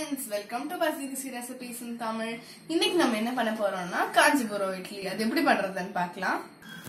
friends welcome to பசிரிசி recipes in Tamil இன்னைக்கு நம்ம என்ன பண்ண போறோம்னா காஞ்சிபுரம் இட்லி அது எப்படி பண்றதுன்னு பார்க்கலாம்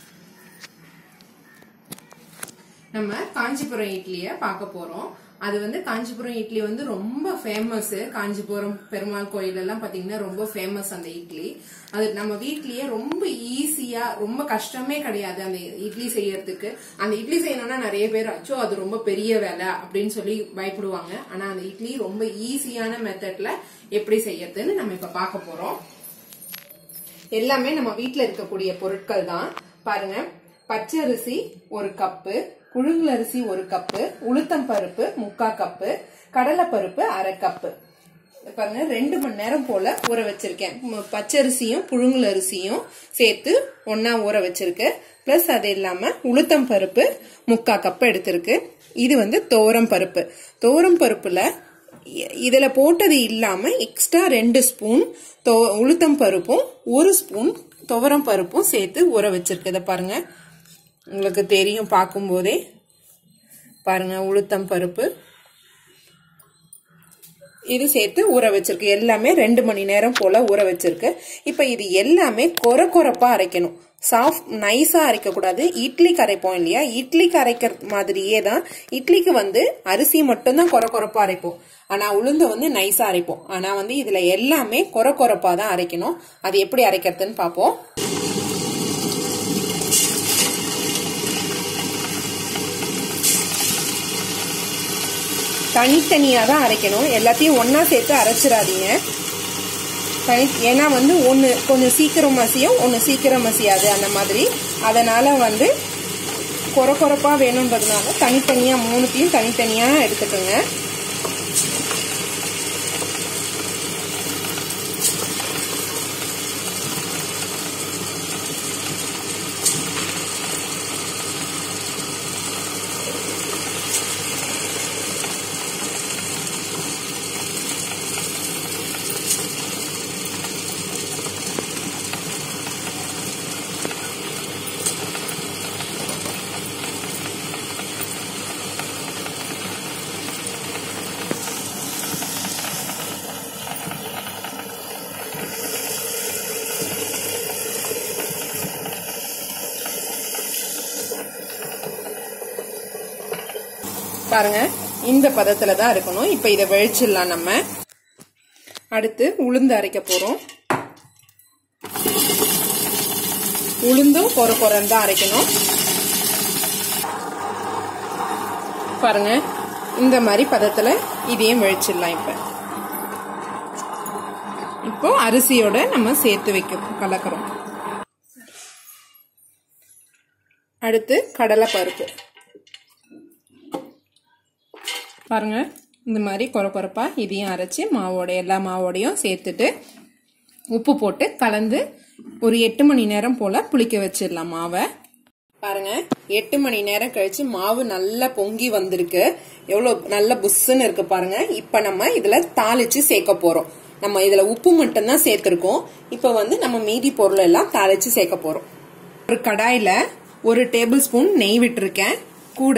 நம்ம காஞ்சிபுரம் இட்லிய பார்க்க போறோம் அது வந்து காஞ்சிபுரம் இட்லி வந்து ரொம்ப ஃபேமஸ் காஞ்சிபுரம் பெருமாள் கோயில் எல்லாம் பாத்தீங்கன்னா ரொம்ப ஃபேமஸ் அந்த இட்லி அது நம்ம வீட்லயே ரொம்ப ஈஸியா ரொம்ப கஷ்டமே கிடையாது அந்த இட்லி செய்யறதுக்கு அந்த இட்லி செய்யணும்னா நிறைய பேர் அச்சோ அது ரொம்ப பெரிய வேலை அப்படின்னு சொல்லி பயப்படுவாங்க ஆனா அந்த இட்லி ரொம்ப ஈஸியான மெத்தட்ல எப்படி செய்யறதுன்னு நம்ம இப்ப பார்க்க போறோம் எல்லாமே நம்ம வீட்ல இருக்கக்கூடிய பொருட்கள் தான் பாருங்க பச்சரிசி ஒரு கப்பு புழுங்கல் அரிசி ஒரு கப்பு உளுத்தம் பருப்பு முக்கா கப்பு கடலைப்பருப்பு அரை கப்பு பாருங்க ரெண்டு மணி நேரம் போல ஊற வச்சிருக்கேன் ம- பச்சரிசியும் புழுங்கல் அரிசியும் சேர்த்து ஒண்ணா ஊற வச்சிருக்கு பிளஸ் அது இல்லாம உளுத்தம் பருப்பு முக்கா கப் எடுத்திருக்கு இது வந்து தோரம் பருப்பு தோரம் பருப்புல இ- இதுல போட்டது இல்லாம எக்ஸ்ட்ரா ரெண்டு ஸ்பூன் தோ- உளுத்தம் பருப்பும் ஒரு ஸ்பூன் துவரம் பருப்பும் சேர்த்து ஊற வச்சிருக்கு இதை பாருங்க உங்களுக்கு தெரியும் பார்க்கும்போதே பாருங்க உளுத்தம் பருப்பு இது சேர்த்து ஊற வச்சிருக்கு எல்லாமே ரெண்டு மணி நேரம் போல ஊற வச்சிருக்கு இப்ப இது எல்லாமே கொர கொரப்பா அரைக்கணும் சாஃப்ட் நைஸா அரைக்க கூடாது இட்லிக்கு அரைப்போம் இல்லையா இட்லிக்கு அரைக்கிற மாதிரியே தான் இட்லிக்கு வந்து அரிசி மட்டும்தான் கொர கொரப்பா அரைப்போம் ஆனா உளுந்த வந்து நைஸா அரைப்போம் ஆனா வந்து இதுல எல்லாமே கொர கொரப்பா தான் அரைக்கணும் அது எப்படி அரைக்கிறதுன்னு பார்ப்போம் தனித்தனியாக தான் அரைக்கணும் எல்லாத்தையும் ஒன்றா சேர்த்து அரைச்சிடாதீங்க தனி ஏன்னா வந்து ஒன்று கொஞ்சம் சீக்கிரம் மசியும் ஒன்று சீக்கிரம் மசியாது அந்த மாதிரி அதனால் வந்து கொர கொரப்பாக வேணுன்றதுனால தனித்தனியாக மூணுத்தையும் தனித்தனியாக எடுத்துக்கோங்க பாருங்க இந்த பதத்துல தான் இருக்கணும் இப்போ இதை வெழிச்சிடலாம் நம்ம அடுத்து உளுந்து அரைக்க போறோம் உளுந்தும் பொற பொறன்னு தான் அரைக்கணும் பாருங்க இந்த மாதிரி பதத்துல இதையும் வெழிச்சிடலாம் இப்ப இப்போ அரிசியோட நம்ம சேர்த்து வைக்க கலக்கிறோம் அடுத்து கடலை பருப்பு பாருங்க இந்த மாதிரி கொர கொரப்பா இதையும் அரைச்சி மாவோட எல்லா மாவோடையும் சேர்த்துட்டு உப்பு போட்டு கலந்து ஒரு எட்டு மணி நேரம் போல புளிக்க வச்சிடலாம் மாவை பாருங்க எட்டு மணி நேரம் கழிச்சு மாவு நல்லா பொங்கி வந்திருக்கு எவ்வளவு நல்ல புஸ்ஸுன்னு இருக்கு பாருங்க இப்ப நம்ம இதுல தாளிச்சு சேர்க்க போறோம் நம்ம இதுல உப்பு மட்டும்தான் சேர்த்திருக்கோம் இப்ப வந்து நம்ம மீதி பொருள் எல்லாம் தாளிச்சு சேர்க்க போறோம் ஒரு கடாயில ஒரு டேபிள் ஸ்பூன் நெய் விட்டுருக்கேன் கூட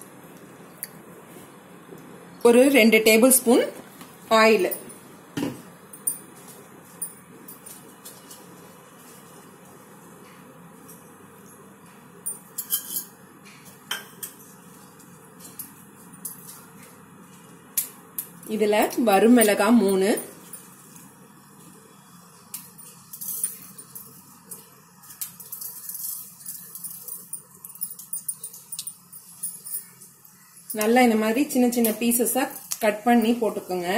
ஒரு ரெண்டு டேபிள் ஸ்பூன் ஆயில் இதுல வறுமிளகா மூணு நல்லா இந்த மாதிரி சின்ன சின்ன பீசஸா கட் பண்ணி போட்டுக்கோங்க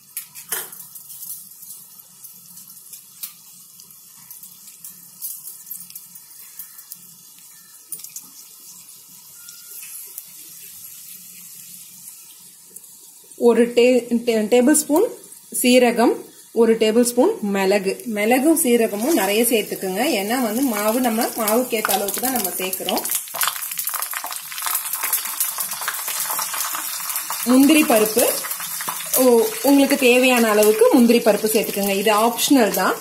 ஒரு டேபிள் ஸ்பூன் சீரகம் ஒரு டேபிள் ஸ்பூன் மிளகு மிளகும் சீரகமும் நிறைய சேர்த்துக்குங்க ஏன்னா வந்து மாவு நம்ம மாவுக்கு ஏற்ற அளவுக்கு தான் நம்ம சேர்க்கிறோம் முந்திரி பருப்பு ஓ, உங்களுக்கு தேவையான அளவுக்கு முந்திரி பருப்பு சேர்த்துக்கோங்க இது ஆப்ஷனல் தான்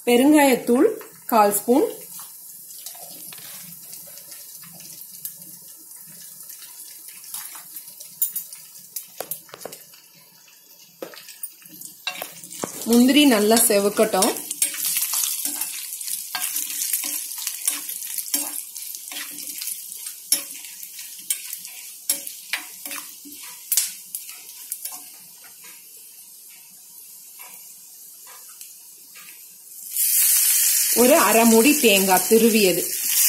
பெருங்காயத்தூள் கால் ஸ்பூன் முந்திரி நல்லா செவக்கட்டும் ஒரு அரை மூடி தேங்காய் திருவியது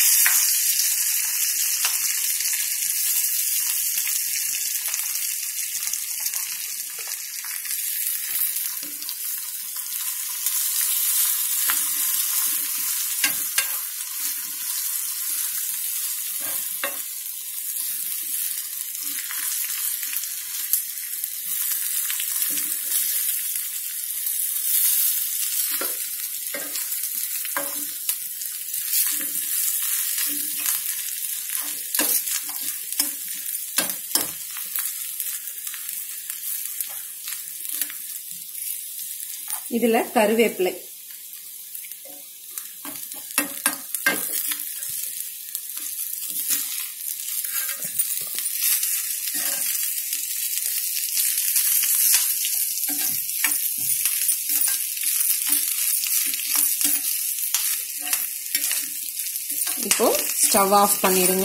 இதுல கருவேப்பிலை இப்போ ஸ்டவ் ஆஃப் பண்ணிடுங்க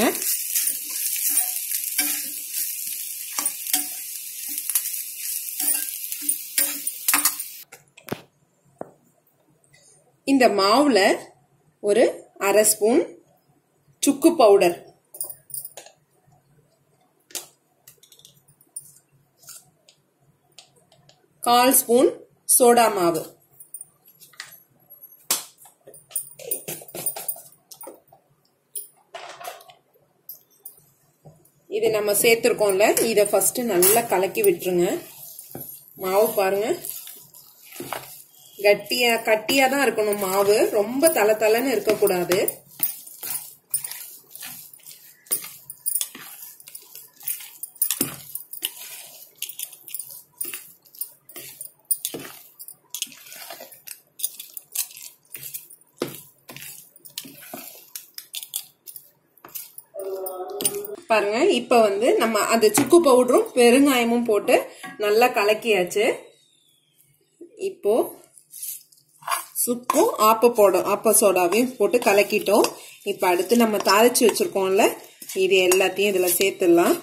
இந்த மாவுல ஒரு அரை ஸ்பூன் சுக்கு பவுடர் கால் ஸ்பூன் சோடா மாவு இது நம்ம சேர்த்துருக்கோம்ல இதை ஃபர்ஸ்ட் நல்லா கலக்கி விட்டுருங்க மாவு பாருங்க கட்டியா கட்டியா தான் இருக்கணும் மாவு ரொம்ப தலை தலைன்னு இருக்கக்கூடாது பாருங்க இப்ப வந்து நம்ம அந்த சுக்கு பவுடரும் பெருங்காயமும் போட்டு நல்லா கலக்கியாச்சு இப்போ சுக்கும் ஆப்ப போடும் ஆப்ப சோடாவையும் போட்டு கலக்கிட்டோம் இப்ப அடுத்து நம்ம தாளிச்சு வச்சிருக்கோம்ல இது எல்லாத்தையும் இதுல சேர்த்துடலாம்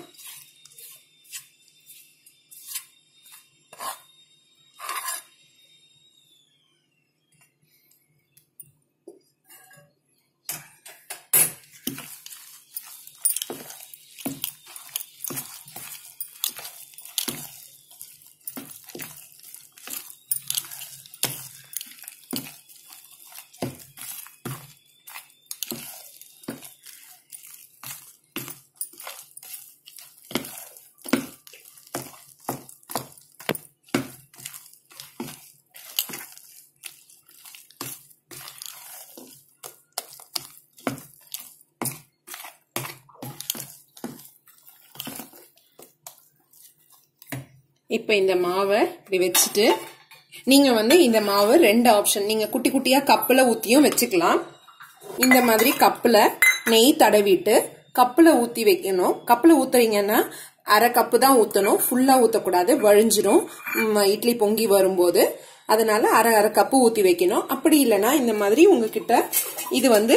இப்போ இந்த மாவை இப்படி வச்சுட்டு நீங்க வந்து இந்த மாவு ரெண்டு ஆப்ஷன் நீங்க குட்டி குட்டியா கப்புல ஊத்தியும் வச்சுக்கலாம் இந்த மாதிரி கப்புல நெய் தடவிட்டு கப்புல ஊத்தி வைக்கணும் கப்புல ஊத்துறீங்கன்னா அரை கப்பு தான் ஊத்தணும் ஃபுல்லா ஊத்தக்கூடாது வழிஞ்சிரும் ம், இட்லி பொங்கி வரும்போது அதனால அரை அரை கப்பு ஊத்தி வைக்கணும் அப்படி இல்லைன்னா இந்த மாதிரி உங்ககிட்ட இது வந்து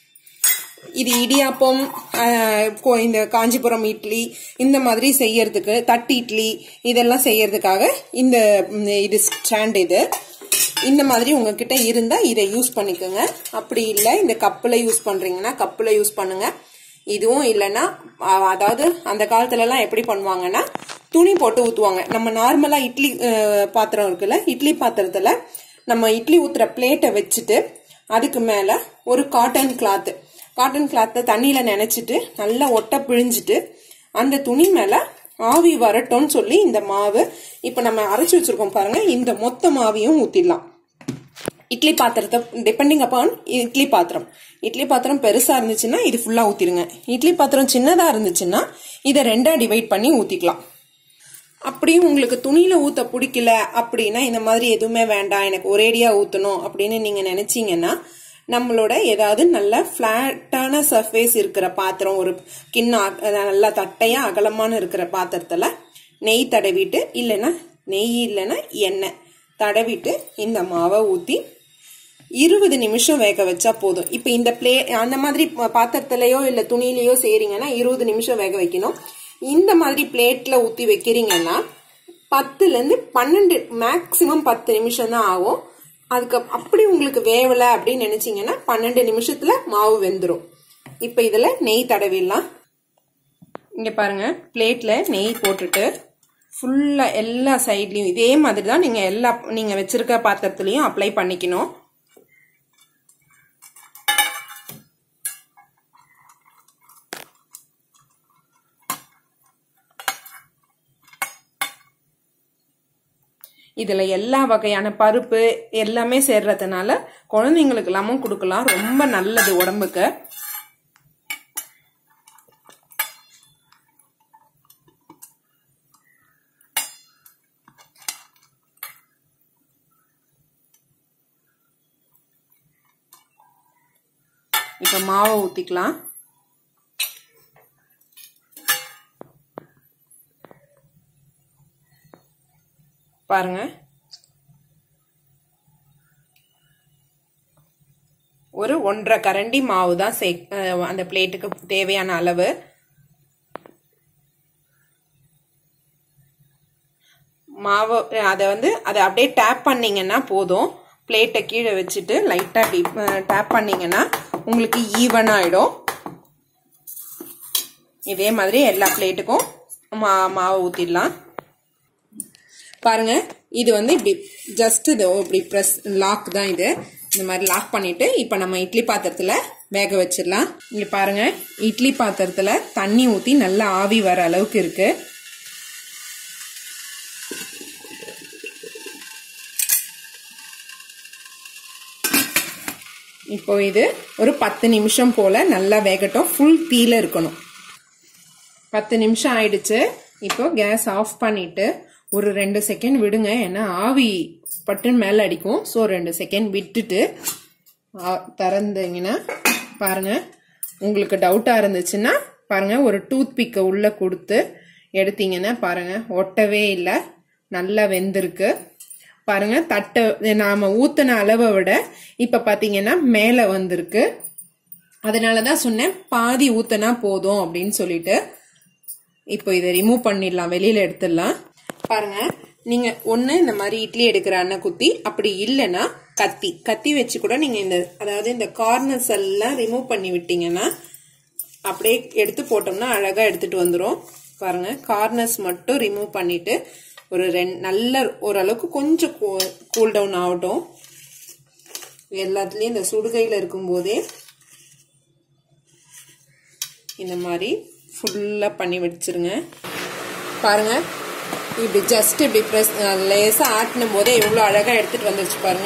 இது இடியாப்பம் ஆஹ், கோ- இந்த காஞ்சிபுரம் இட்லி இந்த மாதிரி செய்யறதுக்கு தட்டு இட்லி இதெல்லாம் செய்யறதுக்காக இந்த ம், இது ஸ்டாண்ட் இது இந்த மாதிரி உங்ககிட்ட இருந்தா இதை யூஸ் பண்ணிக்கோங்க அப்படி இல்லை இந்த கப்பில் யூஸ் பண்றீங்கன்னா கப்பில் யூஸ் பண்ணுங்க இதுவும் இல்லைன்னா ஆஹ், அதாவது அந்த காலத்துல எல்லாம் எப்படி பண்ணுவாங்கன்னா துணி போட்டு ஊத்துவாங்க நம்ம நார்மலா இட்லி ஆஹ், பாத்திரம் இருக்குல்ல இட்லி பாத்திரத்துல நம்ம இட்லி ஊத்துற பிளேட்டை வச்சுட்டு அதுக்கு மேல ஒரு காட்டன் கிளாத் காட்டன் கிளாத்தை தண்ணியில நினைச்சிட்டு நல்லா ஒட்ட பிழிஞ்சிட்டு அந்த துணி மேல ஆவி வரட்டும்னு சொல்லி இந்த மாவு இப்ப நம்ம அரைச்சு வச்சிருக்கோம் பாருங்க இந்த மொத்த மாவையும் ஊத்திடலாம் இட்லி பாத்திரத்தை டிபெண்டிங் அப்பான் இட்லி பாத்திரம் இட்லி பாத்திரம் பெருசா இருந்துச்சுன்னா இது ஃபுல்லா ஊத்திடுங்க இட்லி பாத்திரம் சின்னதா இருந்துச்சுன்னா இதை ரெண்டா டிவைட் பண்ணி ஊத்திக்கலாம் அப்படியும் உங்களுக்கு துணியில ஊத்த பிடிக்கல அப்படின்னா இந்த மாதிரி எதுவுமே வேண்டாம் எனக்கு ஒரேடியா ஊத்தணும் அப்படின்னு நீங்க நினைச்சீங்கன்னா நம்மளோட ஏதாவது நல்ல பிளாட்டான சர்ஃபேஸ் இருக்கிற பாத்திரம் ஒரு கிண்ணம் நல்லா தட்டையா அகலமான இருக்கிற பாத்திரத்துல நெய் தடவிட்டு இல்லைன்னா நெய் இல்லைன்னா எண்ணெய் தடவிட்டு இந்த மாவை ஊத்தி இருபது நிமிஷம் வேக வச்சா போதும் இப்ப இந்த பிளே அந்த மாதிரி பாத்திரத்திலயோ இல்ல துணியிலயோ செய்றீங்கன்னா இருபது நிமிஷம் வேக வைக்கணும் இந்த மாதிரி பிளேட்ல ஊத்தி வைக்கிறீங்கன்னா பத்துல இருந்து பன்னெண்டு மேக்சிமம் பத்து நிமிஷம் தான் ஆகும் அதுக்கு அப்படி உங்களுக்கு வேவல அப்படின்னு நினைச்சீங்கன்னா பன்னெண்டு நிமிஷத்துல மாவு வெந்துடும் இப்ப இதுல நெய் தடவிடலாம் இங்க பாருங்க பிளேட்ல நெய் போட்டுட்டு ஃபுல்லா எல்லா சைட்லயும் இதே மாதிரி தான் நீங்க எல்லா நீங்க வச்சிருக்க பாத்திரத்துலயும் அப்ளை பண்ணிக்கணும் இதுல எல்லா வகையான பருப்பு எல்லாமே சேர்றதுனால குழந்தைங்களுக்கு எல்லாமும் கொடுக்கலாம் ரொம்ப நல்லது உடம்புக்கு இப்ப மாவை ஊத்திக்கலாம் பாருங்க ஒரு ஒன்றரை கரண்டி மாவு தான் சே அந்த பிளேட்டுக்கு தேவையான அளவு மாவு அதை வந்து அதை அப்படியே டேப் பண்ணீங்கன்னா போதும் பிளேட்டை கீழே வச்சுட்டு லைட்டாக டேப் பண்ணீங்கன்னா உங்களுக்கு ஈவன் ஆயிடும் இதே மாதிரி எல்லா பிளேட்டுக்கும் மா மாவு ஊற்றிடலாம் பாருங்க இது வந்து இப்படி ஜஸ்ட் இது இப்படி ப்ரெஸ் லாக் தான் இது இந்த மாதிரி லாக் பண்ணிட்டு இப்போ நம்ம இட்லி பாத்திரத்துல வேக வச்சிடலாம் இங்க பாருங்க இட்லி பாத்திரத்துல தண்ணி ஊத்தி நல்லா ஆவி வர அளவுக்கு இருக்கு இப்போ இது ஒரு பத்து நிமிஷம் போல நல்லா வேகட்டும் ஃபுல் தீல இருக்கணும் பத்து நிமிஷம் ஆயிடுச்சு இப்போ கேஸ் ஆஃப் பண்ணிட்டு ஒரு ரெண்டு செகண்ட் விடுங்க ஏன்னா ஆவி பட்டுன்னு மேலே அடிக்கும் ஸோ ரெண்டு செகண்ட் விட்டுட்டு திறந்தீங்கன்னா பாருங்க உங்களுக்கு டவுட்டாக இருந்துச்சுன்னா பாருங்க ஒரு டூத் பிக்கை உள்ள கொடுத்து எடுத்தீங்கன்னா பாருங்க ஒட்டவே இல்லை நல்லா வெந்திருக்கு பாருங்க தட்டை நாம ஊத்தின அளவை விட இப்ப பாத்தீங்கன்னா மேல வந்திருக்கு அதனாலதான் சொன்னேன் பாதி ஊத்தினா போதும் அப்படின்னு சொல்லிட்டு இப்போ இதை ரிமூவ் பண்ணிடலாம் வெளியில எடுத்துடலாம் பாருங்க நீங்க ஒண்ணு இந்த மாதிரி இட்லி எடுக்கிற அண்ணன் குத்தி அப்படி இல்லைன்னா கத்தி கத்தி வச்சு கூட நீங்க இந்த அதாவது இந்த கார்னர்ஸ் எல்லாம் ரிமூவ் பண்ணி விட்டீங்கன்னா அப்படியே எடுத்து போட்டோம்னா அழகா எடுத்துட்டு வந்துடும் பாருங்க கார்னர்ஸ் மட்டும் ரிமூவ் பண்ணிட்டு ஒரு ரெண்டு நல்ல ஓரளவுக்கு கொஞ்சம் கூல் டவுன் ஆகட்டும் எல்லாத்துலயும் இந்த சுடுகையில் இருக்கும்போதே இந்த மாதிரி ஃபுல்லாக பண்ணி வச்சிருங்க பாருங்க இப்படி ஜஸ்ட் இப்படி ப்ரெஸ் லேசாக ஆட்டினும் போதே எவ்வளோ அழகாக எடுத்துட்டு வந்துருச்சு பாருங்க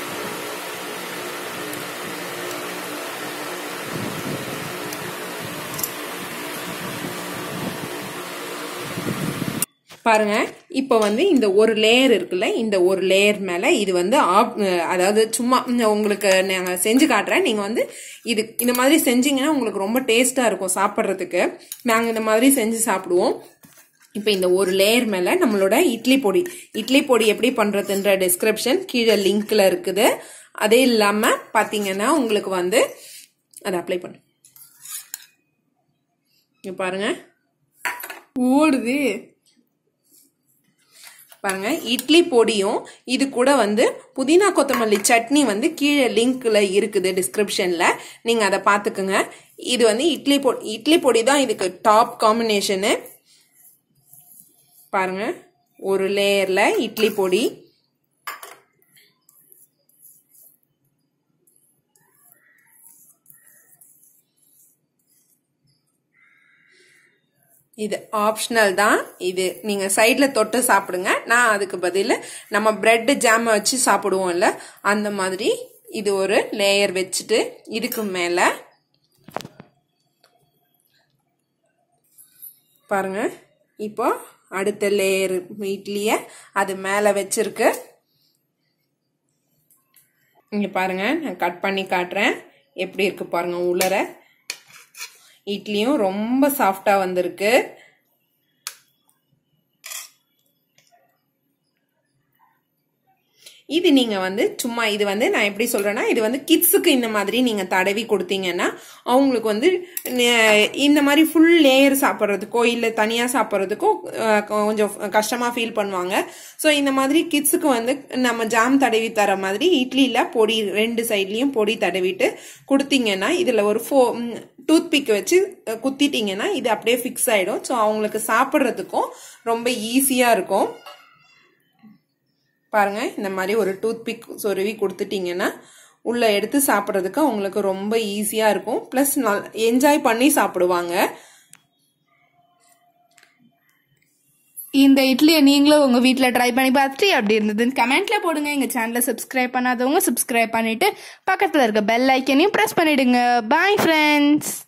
பாருங்க இப்போ வந்து இந்த ஒரு லேயர் இருக்குல்ல இந்த ஒரு லேயர் மேல இது வந்து அதாவது சும்மா உங்களுக்கு நாங்கள் செஞ்சு காட்டுறேன் நீங்க வந்து இது இந்த மாதிரி செஞ்சீங்கன்னா உங்களுக்கு ரொம்ப டேஸ்டா இருக்கும் சாப்பிட்றதுக்கு நாங்கள் இந்த மாதிரி செஞ்சு சாப்பிடுவோம் இப்போ இந்த ஒரு லேயர் மேல நம்மளோட இட்லி பொடி இட்லி பொடி எப்படி பண்றதுன்ற டிஸ்கிரிப்ஷன் கீழே லிங்க்ல இருக்குது அதே இல்லாம பாத்தீங்கன்னா உங்களுக்கு வந்து அதை அப்ளை பண்ணு பாருங்க ஓடுது பாருங்க இட்லி பொடியும் இது கூட வந்து புதினா கொத்தமல்லி சட்னி வந்து கீழே லிங்க்ல இருக்குது டிஸ்கிரிப்ஷன்ல நீங்க அதை பார்த்துக்குங்க இது வந்து இட்லி பொடி இட்லி பொடி தான் இதுக்கு டாப் காம்பினேஷனு பாருங்க ஒரு லேயர்ல இட்லி பொடி இது ஆப்ஷனல் தான் இது நீங்க சைட்ல தொட்டு சாப்பிடுங்க நான் அதுக்கு பதில் நம்ம பிரெட் ஜாம வச்சு சாப்பிடுவோம்ல அந்த மாதிரி இது ஒரு லேயர் வச்சுட்டு இதுக்கு மேல பாருங்க இப்போ அடுத்த லேயர் இட்லியை அது மேலே வச்சிருக்கு இங்க பாருங்க நான் கட் பண்ணி காட்டுறேன் எப்படி இருக்கு பாருங்க உள்ளர இட்லியும் ரொம்ப சாஃப்டா வந்திருக்கு இது நீங்க வந்து சும்மா இது வந்து நான் எப்படி சொல்றேன்னா இது வந்து கிட்ஸுக்கு இந்த மாதிரி நீங்க தடவி கொடுத்தீங்கன்னா அவங்களுக்கு வந்து நெ- இந்த மாதிரி ஃபுல் லேயர் சாப்பிட்றதுக்கோ இல்ல தனியா சாப்பிட்றதுக்கோ அஹ், கொஞ்சம் கஷ்டமா ஃபீல் பண்ணுவாங்க ஸோ இந்த மாதிரி கிட்ஸுக்கு வந்து நம்ம ஜாம் தடவி தர மாதிரி இட்லியில பொடி ரெண்டு சைட்லயும் பொடி தடவிட்டு கொடுத்தீங்கன்னா இதுல ஒரு ஃபோ டூத் பிக் வச்சு அஹ், குத்திட்டீங்கன்னா இது அப்படியே ஃபிக்ஸ் ஆயிடும் ஸோ அவங்களுக்கு சாப்பிட்றதுக்கும் ரொம்ப ஈஸியா இருக்கும் பாருங்க இந்த மாதிரி ஒரு டூத் பிக் சொருவி கொடுத்துட்டீங்கன்னா உள்ள எடுத்து சாப்பிட்றதுக்கு அவங்களுக்கு ரொம்ப ஈஸியா இருக்கும் ப்ளஸ் என்ஜாய் பண்ணி சாப்பிடுவாங்க இந்த இட்லியை நீங்களும் உங்க வீட்ல ட்ரை பண்ணி பார்த்துட்டு அப்படி இருந்ததுன்னு கமெண்ட்ல போடுங்க எங்க சேனலை சப்ஸ்கிரைப் பண்ணாதவங்க சப்ஸ்கிரைப் பண்ணிட்டு பக்கத்துல இருக்க பெல் ஐக்கனையும் பிரஸ் பண்ணிடுங்க பாய் ஃப்ரெண்ட்ஸ்